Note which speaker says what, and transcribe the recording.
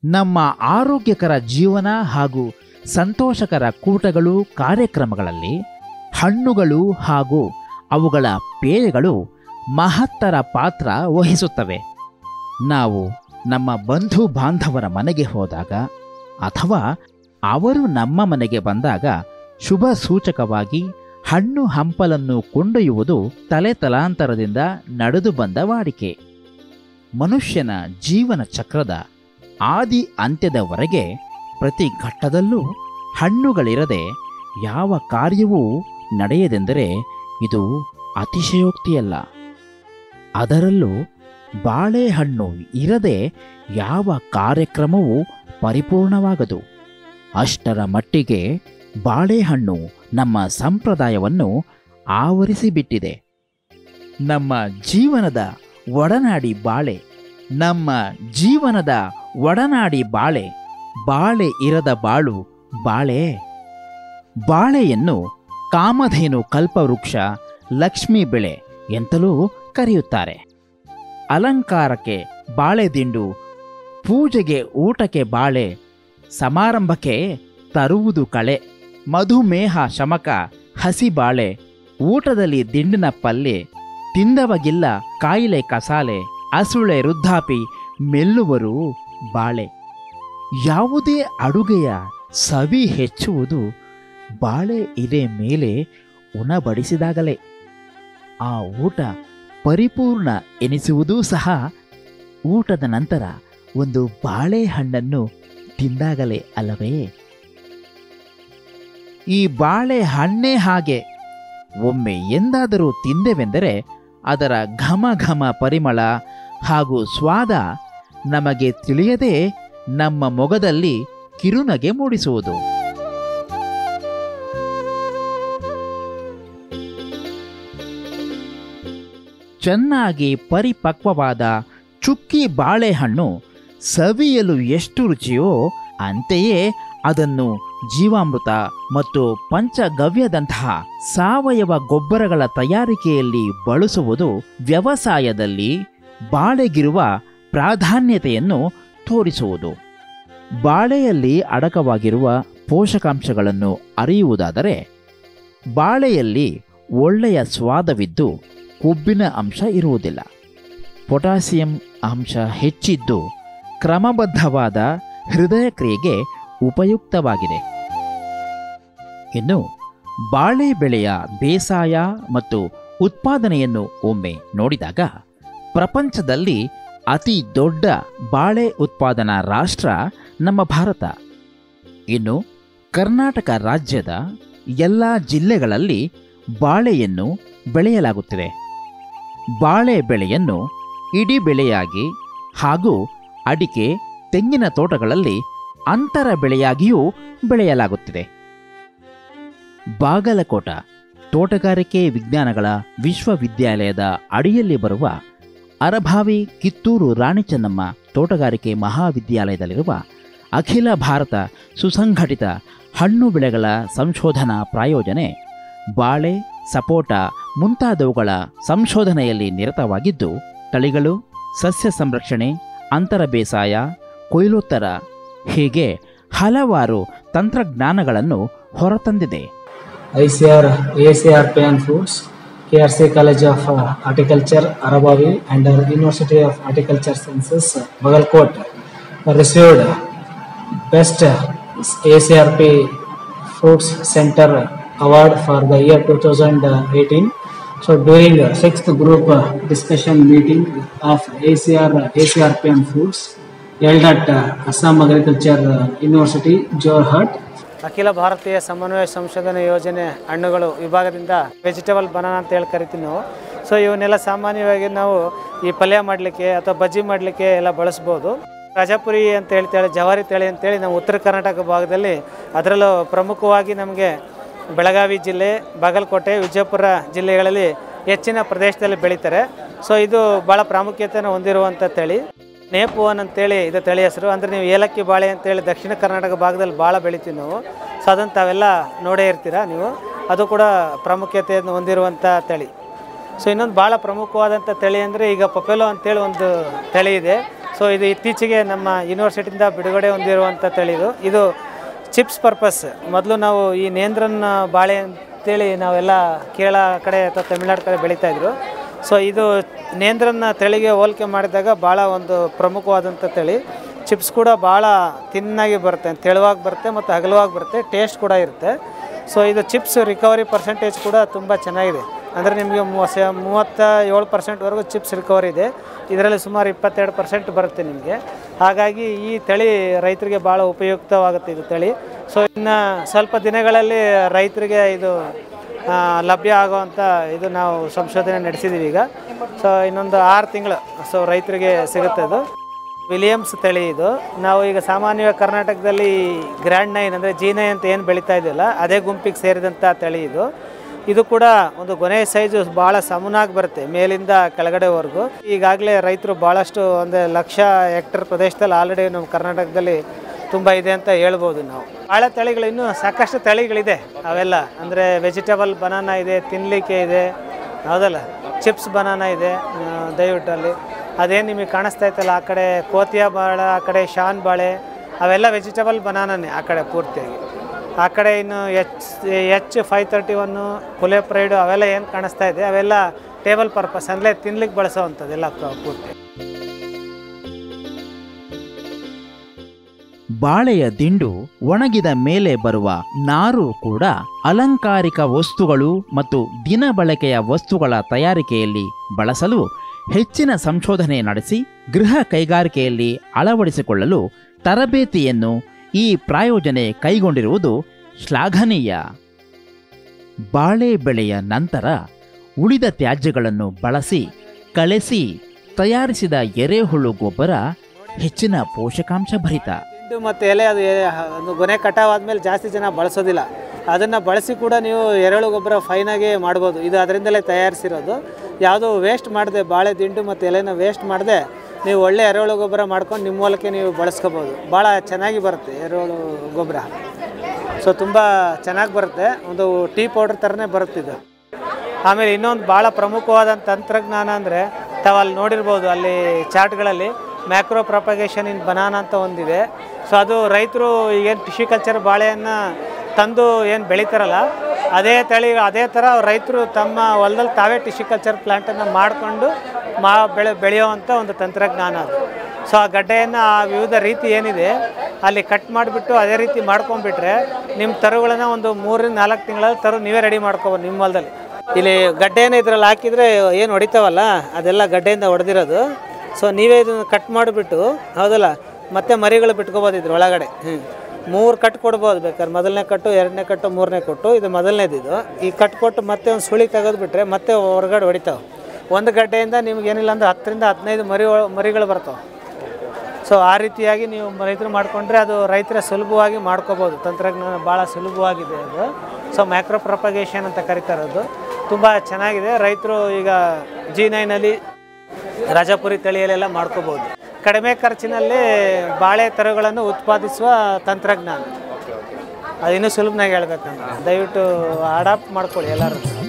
Speaker 1: ನಮ್ಮ ಆರೋಗ್ಯಕರ ಜೀವನ ಹಾಗೂ ಸಂತೋಷಕರ ಕೂಟಗಳು ಕಾರ್ಯಕ್ರಮಗಳಲ್ಲಿ ಹಣ್ಣುಗಳು ಹಾಗೂ ಅವುಗಳ ಪೇಯಗಳು ಮಹತ್ತರ ಪಾತ್ರ ವಹಿಸುತ್ತವೆ ನಾವು ನಮ್ಮ ಬಂಧು ಬಾಂಧವರ ಮನೆಗೆ ಹೋದಾಗ ಅಥವಾ ಅವರು ನಮ್ಮ ಮನೆಗೆ ಬಂದಾಗ ಶುಭ ಸೂಚಕವಾಗಿ ಹಣ್ಣು ಹಂಪಲನ್ನು ಕೊಂಡೊಯ್ಯುವುದು ತಲೆ ತಲಾಂತರದಿಂದ ನಡೆದು ಬಂದ ವಾಡಿಕೆ ಮನುಷ್ಯನ ಜೀವನ ಚಕ್ರದ ಆದಿ ಅಂತ್ಯದವರೆಗೆ ಪ್ರತಿ ಘಟ್ಟದಲ್ಲೂ ಹಣ್ಣುಗಳಿರದೆ ಯಾವ ಕಾರ್ಯವೂ ನಡೆಯದೆಂದರೆ ಇದು ಅತಿಶಯೋಕ್ತಿಯಲ್ಲ ಅದರಲ್ಲೂ ಬಾಳೆಹಣ್ಣು ಇರದೆ ಯಾವ ಕಾರ್ಯಕ್ರಮವೂ ಪರಿಪೂರ್ಣವಾಗದು ಅಷ್ಟರ ಮಟ್ಟಿಗೆ ಬಾಳೆಹಣ್ಣು ನಮ್ಮ ಸಂಪ್ರದಾಯವನ್ನು ಆವರಿಸಿಬಿಟ್ಟಿದೆ ನಮ್ಮ ಜೀವನದ ಒಡನಾಡಿ ಬಾಳೆ ನಮ್ಮ ಜೀವನದ ಒಡನಾಡಿ ಬಾಳೆ ಬಾಳೆ ಇರದ ಬಾಳು ಬಾಳೆ ಬಾಳೆಯನ್ನು ಕಾಮಧೇನು ಕಲ್ಪವೃಕ್ಷ ಲಕ್ಷ್ಮೀ ಬೆಳೆ ಎಂತಲೂ ಕರೆಯುತ್ತಾರೆ ಅಲಂಕಾರಕ್ಕೆ ಬಾಳೆ ದಿಂಡು ಪೂಜೆಗೆ ಊಟಕ್ಕೆ ಬಾಳೆ ಸಮಾರಂಭಕ್ಕೆ ತರುವುದು ಕಳೆ ಮಧುಮೇಹ ಶಮಕ ಹಸಿ ಬಾಳೆ ಊಟದಲ್ಲಿ ದಿಂಡಿನ ಪಲ್ಲೆ ತಿಂದವಗಿಲ್ಲ ಕಾಯಿಲೆ ಕಸಾಲೆ ಅಸುಳೆ ವೃದ್ಧಾಪಿ ಮೆಲ್ಲುವರು ಬಾಳೆ ಯಾವುದೇ ಅಡುಗೆಯ ಸವಿ ಹೆಚ್ಚುವುದು ಬಾಳೆ ಎಲೆ ಮೇಲೆ ಉಣಬಡಿಸಿದಾಗಲೇ ಆ ಊಟ ಪರಿಪೂರ್ಣ ಎನಿಸುವುದೂ ಸಹ ಊಟದ ನಂತರ ಒಂದು ಬಾಳೆಹಣ್ಣನ್ನು ತಿಂದಾಗಲೇ ಅಲ್ಲವೇ ಈ ಬಾಳೆ ಹಣ್ಣೇ ಹಾಗೆ ಒಮ್ಮೆ ಎಂದಾದರೂ ತಿಂದೆವೆಂದರೆ ಅದರ ಘಮ ಘಮ ಪರಿಮಳ ಹಾಗೂ ಸ್ವಾದ ನಮಗೆ ತಿಳಿಯದೆ ನಮ್ಮ ಮೊಗದಲ್ಲಿ ಕಿರುನಗೆ ಮೂಡಿಸುವುದು ಚೆನ್ನಾಗಿ ಪರಿಪಕ್ವವಾದ ಚುಕ್ಕಿ ಬಾಳೆಹಣ್ಣು ಸವಿಯಲು ಎಷ್ಟು ರುಚಿಯೋ ಅಂತೆಯೇ ಅದನ್ನು ಜೀವಾಮೃತ ಮತ್ತು ಪಂಚಗವ್ಯದಂತಹ ಸಾವಯವ ಗೊಬ್ಬರಗಳ ತಯಾರಿಕೆಯಲ್ಲಿ ಬಳಸುವುದು ವ್ಯವಸಾಯದಲ್ಲಿ ಬಾಳೆಗಿರುವ ಪ್ರಾಧಾನ್ಯತೆಯನ್ನು ತೋರಿಸುವುದು ಬಾಳೆಯಲ್ಲಿ ಅಡಕವಾಗಿರುವ ಪೋಷಕಾಂಶಗಳನ್ನು ಅರಿಯುವುದಾದರೆ ಬಾಳೆಯಲ್ಲಿ ಒಳ್ಳೆಯ ಸ್ವಾದವಿದ್ದು ಕೊಬ್ಬಿನ ಅಂಶ ಇರುವುದಿಲ್ಲ ಪೊಟ್ಯಾಸಿಯಂ ಅಂಶ ಹೆಚ್ಚಿದ್ದು ಕ್ರಮಬದ್ಧವಾದ ಹೃದಯ ಕ್ರಿಯೆಗೆ ಉಪಯುಕ್ತವಾಗಿದೆ ಇನ್ನು ಬಾಳೆ ಬೆಳೆಯ ಬೇಸಾಯ ಮತ್ತು ಉತ್ಪಾದನೆಯನ್ನು ಒಮ್ಮೆ ನೋಡಿದಾಗ ಪ್ರಪಂಚದಲ್ಲಿ ಅತಿ ದೊಡ್ಡ ಬಾಳೆ ಉತ್ಪಾದನಾ ರಾಷ್ಟ್ರ ನಮ್ಮ ಭಾರತ ಇನ್ನು ಕರ್ನಾಟಕ ರಾಜ್ಯದ ಎಲ್ಲ ಜಿಲ್ಲೆಗಳಲ್ಲಿ ಬಾಳೆಯನ್ನು ಬೆಳೆಯಲಾಗುತ್ತಿದೆ ಬಾಳೆ ಬೆಳೆಯನ್ನು ಇಡೀ ಬೆಳೆಯಾಗಿ ಹಾಗೂ ಅಡಿಕೆ ತೆಂಗಿನ ತೋಟಗಳಲ್ಲಿ ಅಂತರ ಬೆಳೆಯಾಗಿಯೂ ಬೆಳೆಯಲಾಗುತ್ತಿದೆ ಬಾಗಲಕೋಟ ತೋಟಗಾರಿಕೆ ವಿಜ್ಞಾನಗಳ ವಿಶ್ವವಿದ್ಯಾಲಯದ ಅಡಿಯಲ್ಲಿ ಬರುವ ಅರಭಾವಿ ಕಿತ್ತೂರು ರಾಣಿ ಚೆನ್ನಮ್ಮ ತೋಟಗಾರಿಕೆ ಮಹಾವಿದ್ಯಾಲಯದಲ್ಲಿರುವ ಅಖಿಲ ಭಾರತ ಸುಸಂಘಟಿತ ಹಣ್ಣು ಬೆಳೆಗಳ ಸಂಶೋಧನಾ ಪ್ರಾಯೋಜನೆ ಬಾಳೆ ಸಪೋಟ ಮುಂತಾದವುಗಳ ಸಂಶೋಧನೆಯಲ್ಲಿ ನಿರತವಾಗಿದ್ದು ತಳಿಗಳು ಸಸ್ಯ ಸಂರಕ್ಷಣೆ ಅಂತರ ಬೇಸಾಯ ಕೊಯ್ಲೋತ್ತರ ಹೀಗೆ ಹಲವಾರು ತಂತ್ರಜ್ಞಾನಗಳನ್ನು ಹೊರತಂದಿದೆ
Speaker 2: ICR, ACR Pay and Foods, KRC College of uh, Horticulture, Arabavi, and uh, University of Horticulture Sciences, uh, Bagalkot, received Best uh, ACRP Fruits Center Award for the year 2018. So during uh, sixth group uh, discussion meeting of ACR, ACRP and Foods held at uh, Assam Agriculture uh, University, Jorhat,
Speaker 3: ಅಖಿಲ ಭಾರತೀಯ ಸಮನ್ವಯ ಸಂಶೋಧನೆ ಯೋಜನೆ ಹಣ್ಣುಗಳು ವಿಭಾಗದಿಂದ vegetable banana ಅಂತ ಹೇಳಿ ಕರಿತೀವಿ ನಾವು ಸೊ ಇವನ್ನೆಲ್ಲ ಸಾಮಾನ್ಯವಾಗಿ ನಾವು ಈ ಪಲ್ಯ ಮಾಡಲಿಕ್ಕೆ ಅಥವಾ ಬಜ್ಜಿ ಮಾಡಲಿಕ್ಕೆ ಎಲ್ಲ ಬಳಸ್ಬೋದು ರಾಜಾಪುರಿ ಅಂತ ಹೇಳ್ತೇಳಿ ಜವಾರಿ ತಳಿ ಅಂತೇಳಿ ನಾವು ಉತ್ತರ ಕರ್ನಾಟಕ ಭಾಗದಲ್ಲಿ ಅದರಲ್ಲೂ ಪ್ರಮುಖವಾಗಿ ನಮಗೆ ಬೆಳಗಾವಿ ಜಿಲ್ಲೆ ಬಾಗಲಕೋಟೆ ವಿಜಯಪುರ ಜಿಲ್ಲೆಗಳಲ್ಲಿ ಹೆಚ್ಚಿನ ಪ್ರದೇಶದಲ್ಲಿ ಬೆಳೀತಾರೆ ಸೊ ಇದು ಭಾಳ ಪ್ರಾಮುಖ್ಯತೆಯನ್ನು ಹೊಂದಿರುವಂಥ ತಳಿ ನೇಪುವನ್ ಅಂತೇಳಿ ಇದು ತಳಿ ಹೆಸರು ಅಂದರೆ ನೀವು ಏಲಕ್ಕಿ ಬಾಳೆ ಅಂತೇಳಿ ದಕ್ಷಿಣ ಕರ್ನಾಟಕ ಭಾಗದಲ್ಲಿ ಭಾಳ ಬೆಳಿತೀವಿ ನಾವು ಸೊ ಅದನ್ನು ತಾವೆಲ್ಲ ನೋಡೇ ಇರ್ತೀರಾ ನೀವು ಅದು ಕೂಡ ಪ್ರಾಮುಖ್ಯತೆಯನ್ನು ಹೊಂದಿರುವಂಥ ತಳಿ ಸೊ ಇನ್ನೊಂದು ಭಾಳ ಪ್ರಮುಖವಾದಂಥ ತಳಿ ಅಂದರೆ ಈಗ ಪಪೆಲೋ ಅಂತೇಳಿ ಒಂದು ತಳಿ ಇದೆ ಸೊ ಸೊ ಇದು ಇತ್ತೀಚೆಗೆ ನಮ್ಮ ಯೂನಿವರ್ಸಿಟಿಯಿಂದ ಬಿಡುಗಡೆ ಹೊಂದಿರುವಂಥ ತಳಿ ಇದು ಇದು ಚಿಪ್ಸ್ ಪರ್ಪಸ್ ಮೊದಲು ನಾವು ಈ ನೇಂದ್ರನ್ ಬಾಳೆ ಅಂತೇಳಿ ನಾವೆಲ್ಲ ಕೇರಳ ಕಡೆ ಅಥವಾ ತಮಿಳ್ನಾಡು ಕಡೆ ಬೆಳೀತಾ ಇದ್ರು ಸೊ ಇದು ನೇಂದ್ರನ್ನ ತಳಿಗೆ ಹೋಲಿಕೆ ಮಾಡಿದಾಗ ಭಾಳ ಒಂದು ಪ್ರಮುಖವಾದಂಥ ತಳಿ ಚಿಪ್ಸ್ ಕೂಡ ಭಾಳ ತಿನ್ನಾಗಿ ಬರುತ್ತೆ ತೆಳುವಾಗಿ ಬರುತ್ತೆ ಮತ್ತು ಅಗಲವಾಗಿ ಬರುತ್ತೆ ಟೇಸ್ಟ್ ಕೂಡ ಇರುತ್ತೆ ಸೊ ಇದು ಚಿಪ್ಸ್ ರಿಕವರಿ ಪರ್ಸೆಂಟೇಜ್ ಕೂಡ ತುಂಬ ಚೆನ್ನಾಗಿದೆ ಅಂದರೆ ನಿಮಗೆ ಮೂವತ್ತ ಏಳು ಪರ್ಸೆಂಟ್ವರೆಗೂ ಚಿಪ್ಸ್ ರಿಕವರಿ ಇದೆ ಇದರಲ್ಲಿ ಸುಮಾರು ಇಪ್ಪತ್ತೆರಡು ಪರ್ಸೆಂಟ್ ಬರುತ್ತೆ ನಿಮಗೆ ಹಾಗಾಗಿ ಈ ತಳಿ ರೈತರಿಗೆ ಭಾಳ ಉಪಯುಕ್ತವಾಗುತ್ತೆ ಇದು ತಳಿ ಸೊ ಇನ್ನು ಸ್ವಲ್ಪ ದಿನಗಳಲ್ಲಿ ರೈತರಿಗೆ ಇದು ಆ, ಲಭ್ಯ ಆಗುವಂಥ ಇದು ನಾವು ಸಂಶೋಧನೆ ನಡೆಸಿದ್ದೀವಿ ಈಗ ಸೊ ಇನ್ನೊಂದು ಆರು ತಿಂಗಳು ಸೊ ರೈತರಿಗೆ ಸಿಗುತ್ತೆ ಇದು ವಿಲಿಯಮ್ಸ್ ತಳಿ ಇದು ನಾವು ಈಗ ಸಾಮಾನ್ಯವಾಗಿ ಕರ್ನಾಟಕದಲ್ಲಿ ಗ್ರ್ಯಾಂಡ್ ನೈನ್ ಅಂದರೆ ಜಿ ನೈನ್ ಅಂತ ಏನು ಬೆಳೀತಾ ಇದೆಯಲ್ಲ ಅದೇ ಗುಂಪಿಗೆ ಸೇರಿದಂಥ ತಳಿ ಇದು ಇದು ಕೂಡ ಒಂದು ಗೊನೆ ಸೈಜು ಭಾಳ ಸಮನಾಗಿ ಬರುತ್ತೆ ಮೇಲಿಂದ ಕೆಳಗಡೆವರೆಗೂ ಈಗಾಗಲೇ ರೈತರು ಭಾಳಷ್ಟು ಒಂದು ಲಕ್ಷ ಹೆಕ್ಟರ್ ಪ್ರದೇಶದಲ್ಲಿ ಆಲ್ರೆಡಿ ನಮ್ಮ ಕರ್ನಾಟಕದಲ್ಲಿ ತುಂಬ ಇದೆ ಅಂತ ಹೇಳ್ಬೋದು ನಾವು ಬಾಳೆ ತಳಿಗಳು ಇನ್ನೂ ಸಾಕಷ್ಟು ತಳಿಗಳಿದೆ ಅವೆಲ್ಲ ಅಂದರೆ ವೆಜಿಟೇಬಲ್ ಬನಾನಾ ಇದೆ ತಿನ್ನಲಿಕ್ಕೆ ಇದೆ ಹೌದಲ್ಲ ಚಿಪ್ಸ್ ಬನಾನಾ ಇದೆ ಆ, ದಯವಿಟ್ಟು ಅಲ್ಲಿ ಅದೇನು ನಿಮಗೆ ಕಾಣಿಸ್ತಾ ಇತ್ತಲ್ಲ ಆ ಕಡೆ ಕೋತಿಯ ಬಾಳೆ ಆ ಕಡೆ ಶಾನ್ ಬಾಳೆ ಅವೆಲ್ಲ ವೆಜಿಟೇಬಲ್ ಬನಾನಾನೇ ಆ ಕಡೆ ಪೂರ್ತಿಯಾಗಿ ಆ ಕಡೆ ಇನ್ನು H H five thirty one ಕುಲೆ ಪ್ರೈಡು ಅವೆಲ್ಲ ಏನು ಕಾಣಿಸ್ತಾ ಇದೆ ಅವೆಲ್ಲ ಟೇಬಲ್ ಪರ್ಪಸ್ ಅಂದರೆ ತಿನ್ಲಿಕ್ಕೆ ಬಳಸೋವಂಥದ್ದೆಲ್ಲ ಕ- ಪೂರ್ತಿ
Speaker 1: ಬಾಳೆಯ ದಿಂಡು ಒಣಗಿದ ಮೇಲೆ ಬರುವ ನಾರು ಕೂಡ ಅಲಂಕಾರಿಕ ವಸ್ತುಗಳು ಮತ್ತು ದಿನ ಬಳಕೆಯ ವಸ್ತುಗಳ ತಯಾರಿಕೆಯಲ್ಲಿ ಬಳಸಲು ಹೆಚ್ಚಿನ ಸಂಶೋಧನೆ ನಡೆಸಿ ಗೃಹ ಕೈಗಾರಿಕೆಯಲ್ಲಿ ಅಳವಡಿಸಿಕೊಳ್ಳಲು ತರಬೇತಿಯನ್ನು ಈ ಪ್ರಾಯೋಜನೆ ಕೈಗೊಂಡಿರುವುದು ಶ್ಲಾಘನೀಯ ಬಾಳೆ ಬೆಳೆಯ ನಂತರ ಉಳಿದ ತ್ಯಾಜ್ಯಗಳನ್ನು ಬಳಸಿ ಕಳೆಸಿ ತಯಾರಿಸಿದ ಎರೆಹುಳು ಗೊಬ್ಬರ ಹೆಚ್ಚಿನ ಪೋಷಕಾಂಶ ಭರಿತ
Speaker 3: ದಿಂಡು ಮತ್ತು ಎಲೆ ಅದು ಎ- ಒಂದು ಗೊನೆ ಕಟಾವ್ ಆದಮೇಲೆ ಜಾಸ್ತಿ ಜನ ಬಳಸೋದಿಲ್ಲ ಅದನ್ನು ಬಳಸಿ ಕೂಡ ನೀವು ಎರೆಹುಳು ಗೊಬ್ಬರ ಫೈನಾಗಿ ಮಾಡ್ಬೋದು ಇದು ಅದರಿಂದಲೇ ತಯಾರಿಸಿರೋದು ಯಾವುದೋ ವೇಸ್ಟ್ ಮಾಡದೆ ಬಾಳೆ ದಿಂಡು ಮತ್ತು ಎಲೆನ ವೇಸ್ಟ್ ಮಾಡದೆ ನೀವು ಒಳ್ಳೆ ಎರೆಹುಳು ಗೊಬ್ಬರ ಮಾಡ್ಕೊಂಡು ನಿಮ್ಮ ಮೂಲಕ ನೀವು ಬಳಸ್ಕೋಬೋದು ಭಾಳ ಚೆನ್ನಾಗಿ ಬರುತ್ತೆ ಎರೆಹುಳು ಗೊಬ್ಬರ ಸೊ ತುಂಬ ಚೆನ್ನಾಗಿ ಬರುತ್ತೆ ಒಂದು ಟೀ ಪೌಡರ್ ಥರನೇ ಬರುತ್ತಿದ್ದು ಆಮೇಲೆ ಇನ್ನೊಂದು ಭಾಳ ಪ್ರಮುಖವಾದ ತಂತ್ರಜ್ಞಾನ ಅಂದರೆ ತಾವು ಅಲ್ಲಿ ನೋಡಿರ್ಬೋದು ಅಲ್ಲಿ ಚಾರ್ಟ್ಗಳಲ್ಲಿ ಮ್ಯಾಕ್ರೋ ಪ್ರೊಪಗೇಷನ್ ಇನ್ ಬನಾನಾ ಅಂತ ಒಂದಿದೆ ಸೊ ಅದು ರೈತರು ಈಗೇನು ಟಿಶ್ಯೂಕಲ್ಚರ್ ಬಾಳೆಯನ್ನು ತಂದು ಏನು ಬೆಳೀತಾರಲ್ಲ ಅದೇ ತಳಿ ಅದೇ ಥರ ರೈತರು ತಮ್ಮ ಹೊಲದಲ್ಲಿ ತಾವೇ ಟಿಶ್ಯೂಕಲ್ಚರ್ ಪ್ಲ್ಯಾಂಟನ್ನು ಮಾಡಿಕೊಂಡು ಮಾ ಬೆಳೆ ಬೆಳೆಯುವಂಥ ಒಂದು ತಂತ್ರಜ್ಞಾನ ಅದು ಸೊ ಆ ಗಡ್ಡೆಯನ್ನು ಆ ವಿವಿಧ ರೀತಿ ಏನಿದೆ ಅಲ್ಲಿ ಕಟ್ ಮಾಡಿಬಿಟ್ಟು ಅದೇ ರೀತಿ ಮಾಡ್ಕೊಂಡ್ಬಿಟ್ರೆ ನಿಮ್ಮ ತರುಗಳನ್ನ ಒಂದು ಮೂರರಿಂದ ನಾಲ್ಕು ತಿಂಗಳಲ್ಲಿ ತರು ನೀವೇ ರೆಡಿ ಮಾಡ್ಕೊಬೋದು ನಿಮ್ಮ ಹೊಲದಲ್ಲಿ ಇಲ್ಲಿ ಗಡ್ಡೆನ ಇದ್ರಲ್ಲಿ ಹಾಕಿದರೆ ಏನು ಹೊಡಿತಾವಲ್ಲ ಅದೆಲ್ಲ ಗಡ್ಡೆಯಿಂದ ಹೊಡೆದಿರೋದು ಸೊ ನೀವೇ ಇದನ್ನು ಕಟ್ ಮಾಡಿಬಿಟ್ಟು ಹೌದಲ್ಲ ಮತ್ತೆ ಮರಿಗಳು ಬಿಟ್ಕೋಬೋದು ಇದ್ರ ಒಳಗಡೆ ಹ್ಞೂ ಮೂರು ಕಟ್ ಕೊಡ್ಬೋದು ಬೇಕಾದ್ರೆ ಮೊದಲನೇ ಕಟ್ಟು ಎರಡನೇ ಕಟ್ಟು ಮೂರನೇ ಕಟ್ಟು ಇದು ಮೊದಲನೇದು ಇದು ಈ ಕಟ್ ಕೊಟ್ಟು ಮತ್ತೆ ಒಂದು ಸುಳಿ ತೆಗೆದುಬಿಟ್ರೆ ಮತ್ತೆ ಹೊರಗಡೆ ಹೊಡಿತಾವೆ ಒಂದು ಗಡ್ಡೆಯಿಂದ ನಿಮ್ಗೆ ಏನಿಲ್ಲ ಅಂದ್ರೆ ಹತ್ತರಿಂದ ಹದಿನೈದು ಮರಿ ಒಳ- ಮರಿಗಳು ಬರ್ತಾವೆ ಸೊ ಆ ರೀತಿಯಾಗಿ ನೀವು ರೈತರು ಮಾಡಿಕೊಂಡ್ರೆ ಅದು ರೈತರ ಸುಲಭವಾಗಿ ಮಾಡ್ಕೋಬೋದು ತಂತ್ರಜ್ಞಾನ ಭಾಳ ಸುಲಭವಾಗಿದೆ ಅದು ಸೊ ಮ್ಯಾಕ್ರೋ ಪ್ರೊಪಗೇಷನ್ ಅಂತ ಕರೀತಾರೆ ಅದು ತುಂಬ ಚೆನ್ನಾಗಿದೆ ರೈತರು ಈಗ ಜಿ ನೈನಲ್ಲಿ ರಾಜಾಪುರಿ ತಳಿಯಲ್ಲೆಲ್ಲ ಮಾಡ್ಕೋಬೋದು ಕಡಿಮೆ ಖರ್ಚಿನಲ್ಲಿ ಬಾಳೆ ತರುಗಳನ್ನು ಉತ್ಪಾದಿಸುವ ತಂತ್ರಜ್ಞಾನ ಅದು ಇನ್ನೂ ಸುಲಭನಾಗಿ ಹೇಳ್ಬೇಕಂದ್ರೆ ದಯವಿಟ್ಟು ಅಡಾಪ್ಟ್ ಮಾಡ್ಕೊಳ್ಳಿ ಎಲ್ಲರೂ